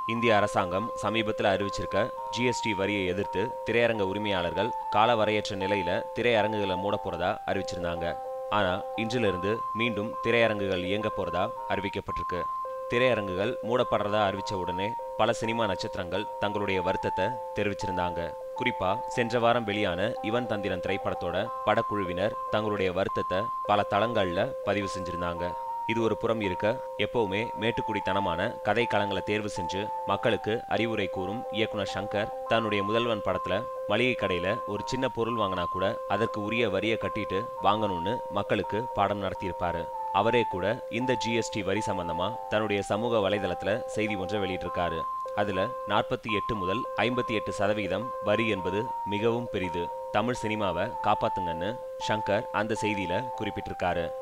இந்திய அரசாங்கம் சமீபத்தில் அறிவிச்சிருக்க ஜிஎஸ்டி வரியை எதிர்த்து திரையரங்க உரிமையாளர்கள் காலவரையற்ற நிலையில திரையரங்குகளை மூட போறதா அறிவிச்சிருந்தாங்க ஆனா இன்றிலிருந்து மீண்டும் திரையரங்குகள் இயங்க போறதா அறிவிக்கப்பட்டிருக்கு திரையரங்குகள் மூடப்படுறதா அறிவிச்ச உடனே பல சினிமா நட்சத்திரங்கள் தங்களுடைய வருத்தத்தை தெரிவிச்சிருந்தாங்க குறிப்பா சென்ற வாரம் வெளியான இவன் தந்திரன் திரைப்படத்தோட படக்குழுவினர் தங்களுடைய வருத்தத்தை பல தளங்கள்ல பதிவு செஞ்சிருந்தாங்க இது ஒரு புறம் இருக்க எப்பவுமே மேட்டுக்குடித்தனமான கதை களங்களை தேர்வு செஞ்சு மக்களுக்கு அறிவுரை கூறும் இயக்குனர் சங்கர் தன்னுடைய முதல்வன் படத்துல மளிகை கடையில ஒரு சின்ன பொருள் வாங்கினா கூட அதற்கு உரிய வரியை கட்டிட்டு வாங்கணும்னு மக்களுக்கு பாடம் நடத்தியிருப்பாரு அவரே கூட இந்த ஜிஎஸ்டி வரி சம்பந்தமா தன்னுடைய சமூக வலைதளத்துல செய்தி ஒன்றை வெளியிட்டிருக்காரு அதுல நாற்பத்தி எட்டு முதல் ஐம்பத்தி எட்டு சதவிகிதம் வரி என்பது மிகவும் பெரிது தமிழ் சினிமாவை காப்பாத்துங்கன்னு ஷங்கர் அந்த செய்தியில குறிப்பிட்டிருக்காரு